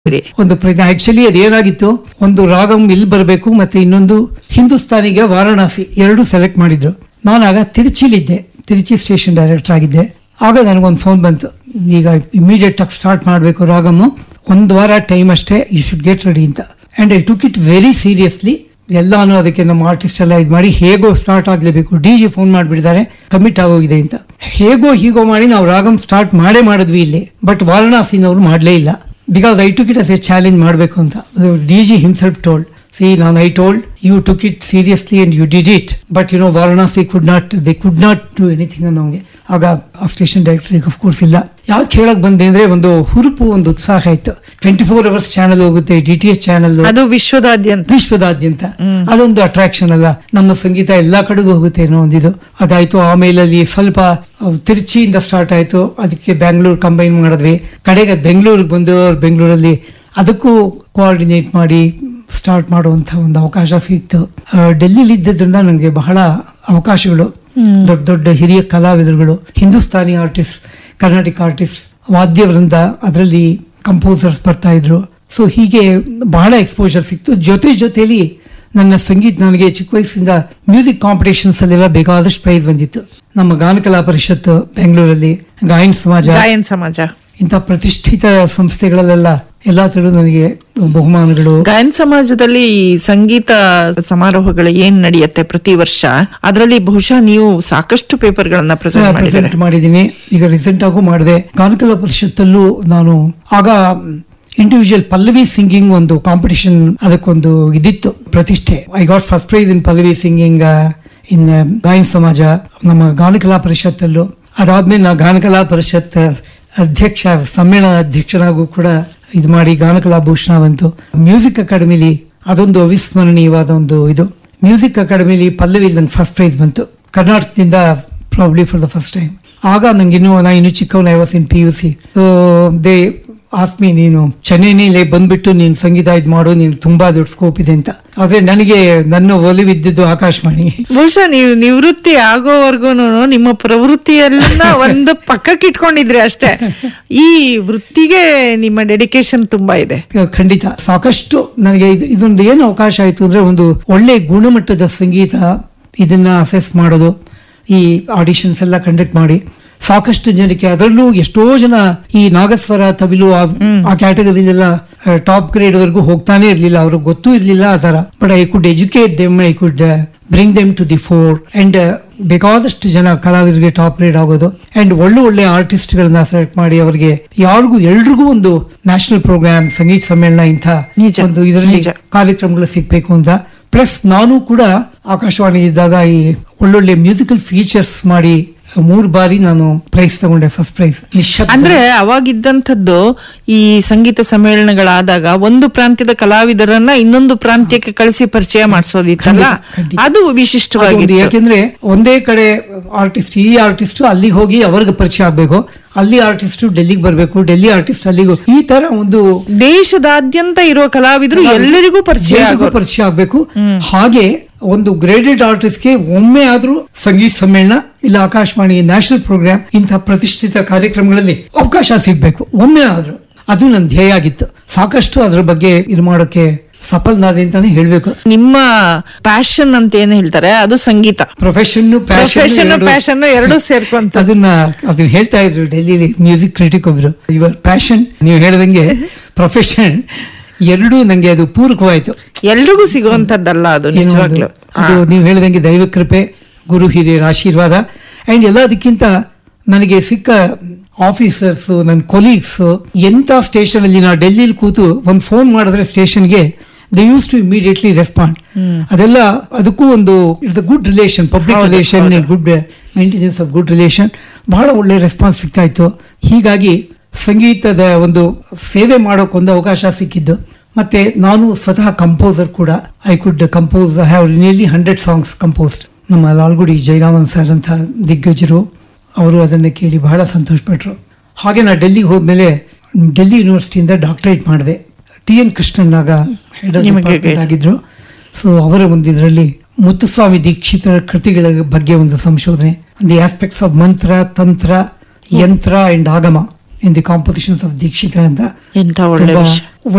ಒಂದು ಪ್ರಜ್ಞೆ ಆಕ್ಚುಲಿ ಅದೇನಾಗಿತ್ತು ಒಂದು ರಾಗಂ ಇಲ್ಲಿ ಬರಬೇಕು ಮತ್ತೆ ಇನ್ನೊಂದು ಹಿಂದೂಸ್ತಾನಿಗೆ ವಾರಣಾಸಿ ಎರಡು ಸೆಲೆಕ್ಟ್ ಮಾಡಿದ್ರು ನಾನಾಗ ತಿರುಚಿಲಿದ್ದೆ ತಿರುಚಿ ಸ್ಟೇಷನ್ ಡೈರೆಕ್ಟರ್ ಆಗಿದ್ದೆ ಆಗ ನನಗೊಂದು ಫೋನ್ ಬಂತು ಈಗ ಇಮಿಡಿಯೇಟ್ ಆಗಿ ಸ್ಟಾರ್ಟ್ ಮಾಡಬೇಕು ರಾಗಮ್ ಒಂದು ವಾರ ಟೈಮ್ ಅಷ್ಟೇ ಯು ಶುಡ್ ಗೆಟ್ ರೆಡಿ ಅಂತ and I took it very seriously ಎಲ್ಲಾನು ಅದಕ್ಕೆ ನಮ್ಮ ಆರ್ಟಿಸ್ಟ್ ಎಲ್ಲ ಇದು ಮಾಡಿ ಹೇಗೋ ಸ್ಟಾರ್ಟ್ ಆಗಲೇಬೇಕು ಡಿ ಜಿ ಫೋನ್ ಮಾಡಿಬಿಟ್ಟಿದ್ದಾರೆ ಕಮಿಟ್ ಆಗೋಗಿದೆ ಅಂತ ಹೇಗೋ ಹೀಗೋ ಮಾಡಿ ನಾವು ರಾಗಂ ಸ್ಟಾರ್ಟ್ ಮಾಡೇ ಮಾಡಿದ್ವಿ ಇಲ್ಲಿ ಬಟ್ ವಾರಣಾಸಿನವ್ರು ಮಾಡಲೇ ಇಲ್ಲ because I took it as a challenge ಮಾಡಬೇಕು ಅಂತ D G himself told see ನಾನು I told you took it seriously and you did it but you know Varanasi could not they could not do anything ನಮಗೆ ಆಗ ಆ station ಡೈರೆಕ್ಟರಿಗೆ of course ಇಲ್ಲ ಯಾಕೆ ಹೇಳಕ್ ಬಂದೆ ಅಂದ್ರೆ ಒಂದು ಹುರುಪು ಒಂದು ಉತ್ಸಾಹ ಇತ್ತು ಟ್ವೆಂಟಿ ಫೋರ್ ಅವರ್ಸ್ ಚಾನಲ್ ಹೋಗುತ್ತೆ ಡಿ ಟಿ ಎಚ್ ಚಾನಲ್ ಅದು ವಿಶ್ವದಾದ್ಯಂತ ವಿಶ್ವದಾದ್ಯಂತ ಅದೊಂದು ಅಟ್ರಾಕ್ಷನ್ ಅಲ್ಲ ನಮ್ಮ ಸಂಗೀತ ಎಲ್ಲಾ ಕಡೆಗೂ ಹೋಗುತ್ತೆ ಅನ್ನೋ ಒಂದಿದು ಅದಾಯ್ತು ಆಮೇಲೆ ಅಲ್ಲಿ ಸ್ವಲ್ಪ ಅಹ್, ತಿರುಚಿಯಿಂದ ಸ್ಟಾರ್ಟ್ ಆಯ್ತು ಅದಕ್ಕೆ ಬ್ಯಾಂಗ್ಳೂರ್ ಕಂಬೈನ್ ಮಾಡಿದ್ವಿ ಕಡೆಗೆ ಬೆಂಗಳೂರಿಗೆ ಬಂದು ಬೆಂಗಳೂರಲ್ಲಿ ಅದಕ್ಕೂ ಕೋಆರ್ಡಿನೇಟ್ ಮಾಡಿ ಸ್ಟಾರ್ಟ್ ಮಾಡುವಂತ ಒಂದು ಅವಕಾಶ ಸಿಕ್ತು ಡೆಲ್ಲಿಲಿ ಇದ್ದಿದ್ರಿಂದ ನನಗೆ ಬಹಳ ಅವಕಾಶಗಳು ದೊಡ್ಡ ದೊಡ್ಡ ಹಿರಿಯ ಕಲಾವಿದರುಗಳು ಹಿಂದೂಸ್ತಾನಿ ಆರ್ಟಿಸ್ಟ್ ಕರ್ನಾಟಕ ಆರ್ಟಿಸ್ಟ್ ವಾದ್ಯವೃಂದ ಅದರಲ್ಲಿ ಕಂಪೋಸರ್ಸ್ ಬರ್ತಾ ಇದ್ರು ಸೊ ಹೀಗೆ ಬಹಳ ಎಕ್ಸ್ಪೋಜರ್ ಸಿಕ್ತು ಜೊತೆ ಜೊತೆಲಿ ನನ್ನ ಸಂಗೀತ ನನಗೆ ಚಿಕ್ಕ ವಯಸ್ಸಿಂದ ಮ್ಯೂಸಿಕ್ ಕಾಂಪಿಟೇಷನ್ಸ್ ಅಲ್ಲೆಲ್ಲ ಬೇಕಾದಷ್ಟು ಪ್ರೈಸ್ ಬಂದಿತ್ತು ನಮ್ಮ ಗಾನಕಲಾ ಪರಿಷತ್ ಬೆಂಗಳೂರಲ್ಲಿ ಗಾಯನ ಸಮಾಜ ಗಾಯನ್ ಸಮಾಜ ಇಂಥ ಪ್ರತಿಷ್ಠಿತ ಸಂಸ್ಥೆಗಳಲ್ಲೆಲ್ಲ ಎಲ್ಲಾ ತರ ನನಗೆ ಬಹುಮಾನಗಳು ಗಾಯನ್ ಸಮಾಜದಲ್ಲಿ ಈ ಸಂಗೀತ ಸಮಾರೋಹಗಳು ಏನ್ ನಡೆಯುತ್ತೆ ಪ್ರತಿ ವರ್ಷ ಅದರಲ್ಲಿ ಬಹುಶಃ ನೀವು ಸಾಕಷ್ಟು ಪೇಪರ್ ಗಳನ್ನ ಪ್ರೆಸೆಂಟ್ ಮಾಡಿದ್ದಾರೆ ಪ್ರೆಸೆಂಟ್ ಮಾಡಿದ್ದೀನಿ ಈಗ ರೀಸೆಂಟ್ ಆಗೂ ಮಾಡಿದೆ ಗಾನಕಲಾ ಪರಿಷತ್ತಲ್ಲೂ ನಾನು ಆಗ ಇಂಡಿವಿಜುವಲ್ ಪಲ್ಲವಿ ಸಿಂಗಿಂಗ್ ಒಂದು ಕಾಂಪಿಟಿಷನ್ ಅದಕ್ಕೊಂದು ಇದಿತ್ತು ಪ್ರತಿಷ್ಠೆ I got first prize in pallavi singing in Gayana Samaja ನಮ್ಮ ಗಾನಕಲಾ ಪರಿಷತ್ತಲ್ಲೂ ಅದಾದ್ಮೇಲೆ ನಾ ಗಾನಕಲಾ ಪರಿಷತ್ ಅಧ್ಯಕ್ಷ ಸಮ್ಮೇಳನ ಅಧ್ಯಕ್ಷರಾಗೂ ಕೂಡ ಇದು ಮಾಡಿ ಗಾನಕಲಾ ಭೂಷಣ ಬಂತು ಮ್ಯೂಸಿಕ್ ಅಕಾಡೆಮಿಲಿ ಅದೊಂದು ಅವಿಸ್ಮರಣೀಯವಾದ ಒಂದು ಇದು ಮ್ಯೂಸಿಕ್ ಅಕಾಡೆಮಿಲಿ ಪಲ್ಲವಿ ನಂಗೆ ಫಸ್ಟ್ ಪ್ರೈಸ್ ಬಂತು ಕರ್ನಾಟಕದಿಂದ probably for the first time ಆಗ ನಂಗೆ ಇನ್ನೂ ನಾ ಇನ್ನು ಚಿಕ್ಕವನ I was in P U C so they asked me ನೀನು ಚೆನ್ನೈನಲ್ಲಿ ಬಂದ್ಬಿಟ್ಟು ನೀನು ಸಂಗೀತ ಇದು ಮಾಡು ನೀನು ತುಂಬಾ ದೊಡ್ಡ ಸ್ಕೋಪ್ ಇದೆ ಅಂತ ಆದ್ರೆ ನನಗೆ ನನ್ನ ಒಲಿವಿದ್ದಿದ್ದು ಆಕಾಶವಾಣಿ ಬಹುಶಃ ನೀವು ನಿವೃತ್ತಿ ಆಗೋವರೆಗೂ ನಿಮ್ಮ ಪ್ರವೃತ್ತಿಯನ್ನ ಒಂದು ಪಕ್ಕಕ್ಕೆ ಇಟ್ಕೊಂಡಿದ್ರಿ ಅಷ್ಟೇ ಈ ವೃತ್ತಿಗೆ ನಿಮ್ಮ ಡೆಡಿಕೇಶನ್ ತುಂಬಾ ಇದೆ ಖಂಡಿತ ಸಾಕಷ್ಟು ನನಗೆ ಇದು ಇದೊಂದು ಏನು ಅವಕಾಶ ಆಯ್ತು ಅಂದ್ರೆ ಒಂದು ಒಳ್ಳೆ ಗುಣಮಟ್ಟದ ಸಂಗೀತ ಇದನ್ನ ಅಸೆಸ್ ಮಾಡೋದು ಈ ಆಡಿಷನ್ಸ್ ಎಲ್ಲ ಕಂಡಕ್ಟ್ ಮಾಡಿ ಸಾಕಷ್ಟು ಜನಕ್ಕೆ ಅದರಲ್ಲೂ ಎಷ್ಟೋ ಜನ ಈ ನಾಗಸ್ವರ ತಮಿಳು ಆ- ಆ ಕ್ಯಾಟಗರಿಲೆಲ್ಲ ಟಾಪ್ ಗ್ರೇಡ್ ವರೆಗೂ ಹೋಗ್ತಾನೆ ಇರ್ಲಿಲ್ಲ ಅವ್ರಿಗೆ ಗೊತ್ತೂ ಇರ್ಲಿಲ್ಲ ಆ ತರ but I could educate them I could bring them to the fore and ಬೇಕಾದಷ್ಟು ಜನ ಕಲಾವಿದರಿಗೆ ಟಾಪ್ ಗ್ರೇಡ್ ಆಗೋದು ಅಂಡ್ ಒಳ್ಳೆ ಒಳ್ಳೆ ಆರ್ಟಿಸ್ಟ್ ಗಳನ್ನ ಸೆಲೆಕ್ಟ್ ಮಾಡಿ ಅವರಿಗೆ ಯಾರಿಗೂ ಎಲ್ರಿಗೂ ಒಂದು ನ್ಯಾಷನಲ್ ಪ್ರೋಗ್ರಾಮ್ ಸಂಗೀತ ಸಮ್ಮೇಳನ ಇಂಥ ನಿಜ, ಒಂದು ಇದರಲ್ಲಿ ನಿಜ. ಕಾರ್ಯಕ್ರಮಗಳು ಸಿಗ್ಬೇಕು ಅಂತ ಪ್ಲಸ್ ನಾನು ಕೂಡ ಆಕಾಶವಾಣಿ ಇದ್ದಾಗ ಈ ಒಳ್ಳೊಳ್ಳೆ ಮ್ಯೂಸಿಕಲ್ ಫೀಚರ್ಸ್ ಮಾಡಿ ಮೂರು ಬಾರಿ ನಾನು ಪ್ರೈಸ್ ತಗೊಂಡೆ ಫಸ್ಟ್ ಪ್ರೈಸ್ ನಿಶಬ್ದ ಅಂದ್ರೆ ಅವಾಗಿದ್ದಂಥದ್ದು ಈ ಸಂಗೀತ ಸಮ್ಮೇಳನಗಳಾದಾಗ ಒಂದು ಪ್ರಾಂತ್ಯದ ಕಲಾವಿದರನ್ನ ಇನ್ನೊಂದು ಪ್ರಾಂತ್ಯಕ್ಕೆ ಕಳಿಸಿ ಪರಿಚಯ ಮಾಡಿಸೋದಿತ್ತಲ್ಲ ಖಂಡಿತ, ಖಂಡಿತ. ಅದು ಅದೊಂದು ವಿಶಿಷ್ಟವಾಗಿತ್ತು ಯಾಕೆಂದ್ರೆ ಒಂದೇ ಕಡೆ ಆರ್ಟಿಸ್ಟ್ ಈ ಆರ್ಟಿಸ್ಟ್ ಅಲ್ಲಿಗೆ ಹೋಗಿ ಅವ್ರಿಗೆ ಪರಿಚಯ ಆಗ್ಬೇಕು ಅಲ್ಲಿ ಆರ್ಟಿಸ್ಟ್ ಡೆಲ್ಲಿಗೆ ಬರಬೇಕು ಡೆಲ್ಲಿ ಆರ್ಟಿಸ್ಟ್ ಅಲ್ಲಿಗೂ ಈ ತರ ಒಂದು ದೇಶದಾದ್ಯಂತ ಇರುವ ಕಲಾವಿದರು ಎಲ್ಲರಿಗೂ ಪರಿಚಯ ಎಲ್ರಿಗೂ ಆಗೋರು. ಪರಿಚಯ ಆಗ್ಬೇಕು ಹಾಗೆ ಒಂದು ಗ್ರೇಡೆಡ್ ಆರ್ಟಿಸ್ಟ್ಗೆ ಒಮ್ಮೆ ಆದ್ರೂ ಸಂಗೀತ ಸಮ್ಮೇಳನ ಇಲ್ಲ ಆಕಾಶವಾಣಿ ನ್ಯಾಷನಲ್ ಪ್ರೋಗ್ರಾಮ್ ಇಂಥ ಪ್ರತಿಷ್ಠಿತ ಕಾರ್ಯಕ್ರಮಗಳಲ್ಲಿ ಅವಕಾಶ ಸಿಗ್ಬೇಕು ಒಮ್ಮೆ ಆದ್ರೂ ಅದು ನನ್ನ ಧ್ಯೇಯ ಆಗಿತ್ತು ಸಾಕಷ್ಟು ಅದ್ರ ಬಗ್ಗೆ ಇದು ಮಾಡೋಕೆ ಸಫಲನಾದೆ ಅಂತಾನೆ ಹೇಳ್ಬೇಕು ನಿಮ್ಮ ಪ್ಯಾಷನ್ ಅಂತ ಏನ್ ಹೇಳ್ತಾರೆ ಅದು ಸಂಗೀತ ಪ್ರೊಫೆಷನ್ ಪ್ರೊಫೆಷನ್ ಪ್ಯಾಷನ್ ಎರಡು ಸೇರ್ಕೊಂತ ಅದನ್ನ ಅದನ್ನ ಹೇಳ್ತಾ ಇದ್ರು ಡೆಲ್ಲಿಲಿ ಮ್ಯೂಸಿಕ್ ಕ್ರಿಟಿಕ್ ಒಬ್ರು ಯುವರ್ ಪ್ಯಾಷನ್ ನೀವು ಹೇಳ್ದಂಗೆ ಪ್ರೊಫೆಷನ್ ಎರಡೂ ನಂಗೆ ಅದು ಪೂರಕವಾಯ್ತು ಎಲ್ರಿಗೂ ಸಿಗುವಂತದ್ದಲ್ಲ ಅದು ಏನು ಒಂದು- ನಿಜವಾಗ್ಲು ಅದು ನೀವು ಹೇಳಿದಂಗೆ ದೈವ ಕೃಪೆ ಗುರು ಹಿರಿಯರ ಆಶೀರ್ವಾದ ಅಂಡ್ ಎಲ್ಲದಕ್ಕಿಂತ ನನಗೆ ಸಿಕ್ಕ ಆಫೀಸರ್ಸ್ ನನ್ನ ಕೊಲೀಗ್ಸ್ ಎಂತ ಸ್ಟೇಷನ್ ಅಲ್ಲಿ ನಾ ಡೆಲ್ಲಿಲಿ ಕೂತು ಒಂದು ಫೋನ್ ಮಾಡಿದ್ರೆ ಸ್ಟೇಷನ್ಗೆ they used to immediately respond ಅದೆಲ್ಲ ಅದಕ್ಕೂ ಒಂದು it's a good relation public ಹೌದು, ರಿಲೇಷನ್ ಹೌದು. Good maintenance of good relation ಬಹಳ ಒಳ್ಳೆ ರೆಸ್ಪಾನ್ಸ್ ಸಿಗ್ತಾ ಇತ್ತು ಹೀಗಾಗಿ ಸಂಗೀತದ ಒಂದು ಸೇವೆ ಮಾಡೋಕ್ಕೊಂದು ಅವಕಾಶ ಸಿಕ್ಕಿದ್ದು ಮತ್ತೆ ನಾನು ಸ್ವತಃ ಕಂಪೋಸರ್ ಕೂಡ I could compose have nearly hundred songs composed ನಮ್ಮ ಲಾಲ್ಗುಡಿ ಜಯರಾಮನ್ ಸರ್ ಅಂತ ದಿಗ್ಗಜರು ಅವರು ಅದನ್ನು ಕೇಳಿ ಬಹಳ ಸಂತೋಷಪಟ್ಟರು ಹಾಗೆ ನಾ ಡೆಲ್ಲಿಗೆ ಹೋದ್ಮೇಲೆ ಡೆಲ್ಲಿ ಯೂನಿವರ್ಸಿಟಿಯಿಂದ ಡಾಕ್ಟರೇಟ್ ಮಾಡಿದೆ ಟಿ ಎನ್ ಕೃಷ್ಣನ್ ಆಗ ಹೆಡ್ ಆಫ್ ನಿಮಗೆ ಡಿಪಾರ್ಟ್ಮೆಂಟ್ ಆಗಿದ್ರು ಸೊ ಅವರ ಒಂದು ಇದರಲ್ಲಿ ಮುತ್ತುಸ್ವಾಮಿ ದೀಕ್ಷಿತರ ಕೃತಿಗಳ ಬಗ್ಗೆ ಒಂದು ಸಂಶೋಧನೆ ದಿ ಆಸ್ಪೆಕ್ಟ್ಸ್ ಆಫ್ ಮಂತ್ರ ತಂತ್ರ yantra and agama in the compositions of ದೀಕ್ಷಿತರ ಅಂತ ಎಂತ ಒಳ್ಳೆ ತುಂಬಾ ವಿಷಯ